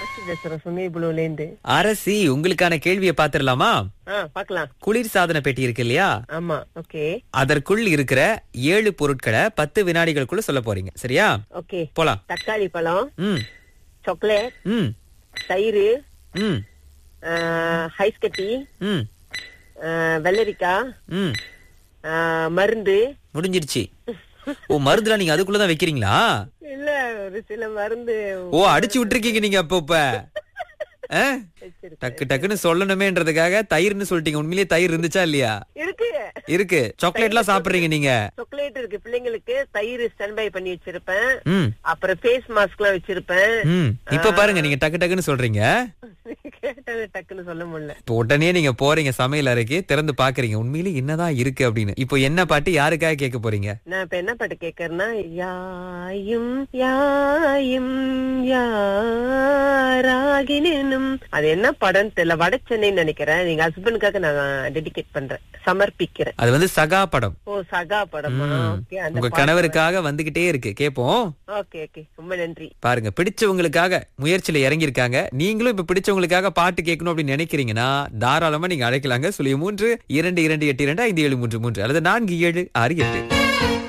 அரசு பேசுறேன் சுமேபுலூர்ல இருந்து அரசி உங்களுக்கான கேள்வியை பாத்துடலாமா ஆ பாக்கலாம் குளிர் சாதன பெட்டி இருக்கு இல்லையா ஆமா ஓகே அதற்குள் இருக்கிற ஏழு பொருட்களை பத்து வினாடிகளுக்குள்ள சொல்ல போறீங்க சரியா ஓகே போலாம் தக்காளி பழம் ம் சாக்லேட் ம் தயிர் ம் ஹைஸ் கட்டி ம் ஆ, வெள்ளரிக்காய் ம் ஆ, மருந்து முடிஞ்சிருச்சு ஓ மருந்துலாம் நீங்க அதுக்குள்ளதான் வைக்கிறீங்களா இல்ல ஒரு சில மருந்து ஓ அடிச்சு விட்டுருக்கீங்க நீங்க அப்போ இப்ப ஆ? வச்சிருக்கேன். டக்கு டக்குன்னு சொல்லணுமேன்றதுக்காக தயிர்னு சொல்லிட்டீங்க உண்மையிலேயே தயிர் இருந்துச்சா இல்லையா இருக்கு இருக்கு சாக்லேட்லாம் சாப்பிடுறீங்க நீங்க சாக்லேட் இருக்கு பிள்ளைங்களுக்கு தயிர் ஸ்டாண்ட் பை பண்ணி வச்சிருப்பேன் ம் அப்புறம் ஃபேஸ் மாஸ்க் எல்லாம் வச்சிருப்பேன் ம் இப்ப பாருங்க நீங்க டக்கு டக்குன்னு சொல்றீங்க கேட்டது டக்குன்னு சொல்ல முடியல இப்போ உடனே நீங்க போறீங்க சமையல் அறைக்கு திறந்து பாக்குறீங்க உண்மையிலே என்னதான் இருக்கு அப்படின்னு இப்போ என்ன பாட்டு யாருக்காக கேட்க போறீங்க நான் இப்ப என்ன பாட்டு கேக்குறேன்னா யாயும் யாயும் யாராகினும் அது என்ன படம் தெரியல வட சென்னைன்னு நினைக்கிறேன் நீங்க ஹஸ்பண்டுக்காக நான் டெடிகேட் பண்றேன் சமர்ப்பிக்கிறேன் அது வந்து சகா படம் ஓ சகா படமா ம். ஓகே அந்த உங்க கணவருக்காக வந்துகிட்டே இருக்கு கேப்போம் ஓகே ஓகே ரொம்ப நன்றி பாருங்க பிடிச்சவங்களுக்காக முயற்சியில இறங்கியிருக்காங்க நீங்களும் இப்ப பிடிச்சவங்களுக்காக பாட்டு கேட்கணும் அப்படின்னு நினைக்கிறீங்கன்னா தாராளமா நீங்க அழைக்கலாங்க சொல்லி மூன்று இரண்டு இரண்டு எட்டு இரண்டு ஐந்து ஏழு மூன்று மூன்று அல்லது நான்கு ஏழு ஆறு எட்டு